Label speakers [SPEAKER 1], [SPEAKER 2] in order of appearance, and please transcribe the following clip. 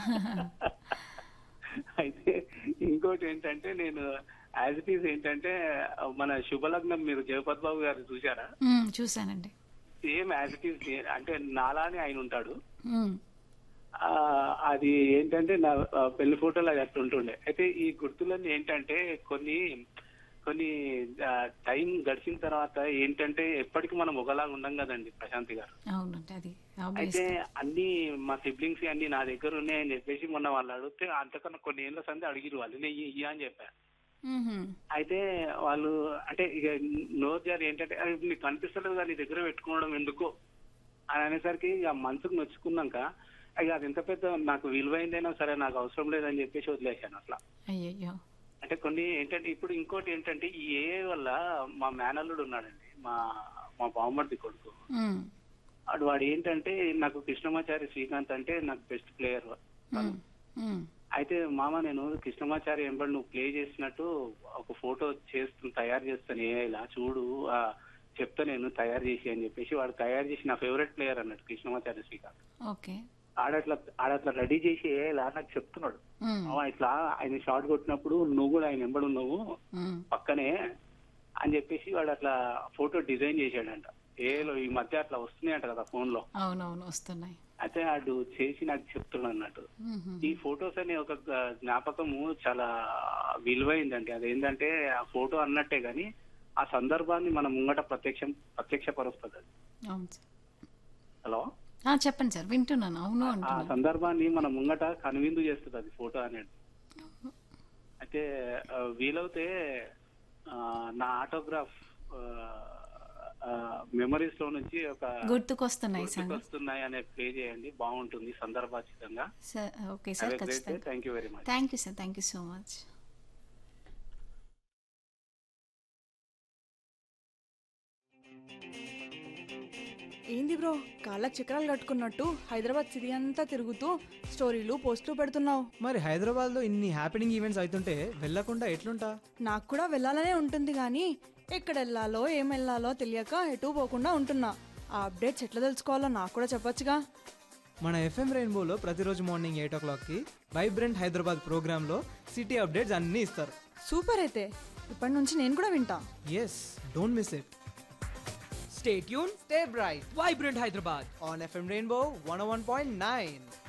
[SPEAKER 1] అయితే ఇంకోటి ఏంటంటే నేను యాజ్ ఇట్ ఈస్ ఏంటంటే మన శుభలగ్నం మీరు జగపత్ బాబు గారు చూసారా
[SPEAKER 2] మ్మ్, చూశానండి
[SPEAKER 1] సేమ్ యాజ్ ఇట్ ఈస్ అంటే నాలానే ఆయన ఉంటాడు
[SPEAKER 2] మ్మ్.
[SPEAKER 1] ఆ, అది ఏంటంటే నా ఆ, పెళ్లి ఫోటోలు అది అట్లా ఉంటుండే అయితే ఈ గుర్తులన్నీ ఏంటంటే కొన్ని కొన్ని టైం గడిచిన తర్వాత ఏంటంటే ఎప్పటికీ మనం ఒకలాగా ఉండం కదండి ప్రశాంతి గారు
[SPEAKER 2] అవునండి అది
[SPEAKER 1] అయితే
[SPEAKER 2] ఆబ్వియస్
[SPEAKER 1] అన్ని మా సిబ్లింగ్స్ అన్ని నా దగ్గర ఉన్నాయని చెప్పేసి మొన్న వాళ్ళు అడిగితే అంతకన్నా కొన్ని ఏళ్ళ సంది అడిగిరు వాళ్ళు నేను ఇయ్య అని చెప్పాను అయితే వాళ్ళు అంటే ఇక నోరు జారి ఏంటంటే "అరే, నీకు కనిపిస్తలేదు కానీ నీ దగ్గర పెట్టుకోవడం ఎందుకో అని అనేసరికి ఇక మనసుకు నొచ్చుకున్నాక ఇక అది ఎంత పెద్ద నాకు విలువైందైనా సరే నాకు అవసరం లేదని చెప్పేసి వదిలేశాను అట్లా
[SPEAKER 2] అయ్యయ్యో
[SPEAKER 1] అంటే కొన్ని ఏంటంటే ఇప్పుడు ఇంకోటి ఏంటంటే ఈ ఏ వల్ల మా మేనల్లుడు ఉన్నాడండి మా మా బామ్మర్ది కొడుకు
[SPEAKER 2] మ్మ్.
[SPEAKER 1] వాడు వాడు ఏంటంటే నాకు కృష్ణమాచారి శ్రీకాంత్ అంటే నాకు బెస్ట్ ప్లేయర్
[SPEAKER 2] మ్మ్. మ్మ్.
[SPEAKER 1] అయితే మామ నేను కృష్ణమాచారి ఎంబడి నువ్వు ప్లే చేసినట్టు ఒక ఫోటో చేస్తు తయారు చేస్తాను ఏ ఇలా చూడు ఆ, చెప్తా నేను తయారు చేసి అని చెప్పేసి వాడు తయారు చేసి నా ఫేవరెట్ ప్లేయర్ అన్నట్టు కృష్ణమాచారి శ్రీకాంత్
[SPEAKER 2] ఓకే
[SPEAKER 1] ఆడట్లా ఆడట్లా రెడీ చేసి ఏ ఇలా నాకు చెప్తున్నాడు
[SPEAKER 2] మ్మ్.
[SPEAKER 1] మామ ఇట్లా ఆయన షాట్ కొట్టినప్పుడు నువ్వు కూడా ఆయన ఎంబడి ఉన్నావు
[SPEAKER 2] మ్మ్.
[SPEAKER 1] పక్కనే అని చెప్పేసి వాడు అట్లా ఫోటో డిజైన్ చేశాడంట ఏలో ఈ మధ్య అట్లా వస్తున్నాయంట కదా ఫోన్ లో
[SPEAKER 2] అవునవును వస్తున్నాయి
[SPEAKER 1] అయితే వాడు చేసి నాకు చెప్తున్నాడు అన్నట్టు
[SPEAKER 2] మ్మ్.
[SPEAKER 1] ఈ ఫొటోస్ అనే ఒక గ- జ్ఞాపకము చాలా విలువైందండి అదేంటంటే ఆ ఫోటో అన్నట్టే గాని ఆ సందర్భాన్ని మన ముంగట ప్రత్యక్షం ప్రత్యక్షపరుస్తుంది అది
[SPEAKER 2] అవును సార్
[SPEAKER 1] హలో
[SPEAKER 2] ఆ, చెప్పండి సార్ వింటున్నాను అవును
[SPEAKER 1] ఆ
[SPEAKER 2] అంటున్నాను
[SPEAKER 1] సందర్భాన్ని మన ముంగట కనువిందు చేస్తుంది అది ఫోటో అనేది అయితే ఆ, వీలవుతే ఆ, నా ఆటోగ్రాఫ్ మెమరీస్ లో నుంచి ఒక
[SPEAKER 2] గుర్తుకొస్తున్నాయి సార్
[SPEAKER 1] వస్తున్నాయి అనే ప్లే చేయండి బాగుంటుంది సందర్భాచితంగా
[SPEAKER 2] సార్ ఓకే సార్ ఖచ్చితంగా
[SPEAKER 1] thank you very much
[SPEAKER 2] thank you sir thank you so much
[SPEAKER 3] ఏంది బ్రో కాళ్ళకి చక్రాలు కట్టుకున్నట్టు హైదరాబాద్ సిటీ అంతా తిరుగుతూ స్టోరీలు పోస్టులు పెడుతున్నావు
[SPEAKER 4] మరి హైదరాబాద్లో ఇన్ని హ్యాపెనింగ్ ఈవెంట్స్ అవుతుంటే వెళ్ళకుండా ఎట్లుంటా
[SPEAKER 3] నాకు కూడా వెళ్ళాలనే ఉంటుంది కానీ ఎక్కడ వెళ్ళాలో ఏం వెళ్ళాలో తెలియక ఎటు పోకుండా ఉంటున్నా ఆ అప్డేట్స్ ఎట్లా తెలుసుకోవాలో నాకు కూడా చెప్పొచ్చుగా
[SPEAKER 4] మన ఎఫ్ఎం రెయిన్బోలో ప్రతిరోజు మార్నింగ్ ఎయిట్ ఓ క్లాక్కి వైబ్రెంట్ హైదరాబాద్ ప్రోగ్రాంలో సిటీ అప్డేట్స్ అన్నీ ఇస్తారు
[SPEAKER 3] సూపర్ అయితే ఇప్పటి నుంచి నేను కూడా వింటా
[SPEAKER 4] yes don't miss it
[SPEAKER 5] Stay tuned,
[SPEAKER 4] stay bright
[SPEAKER 5] Vibrant Hyderabad.
[SPEAKER 4] On FM rainbow one one point nine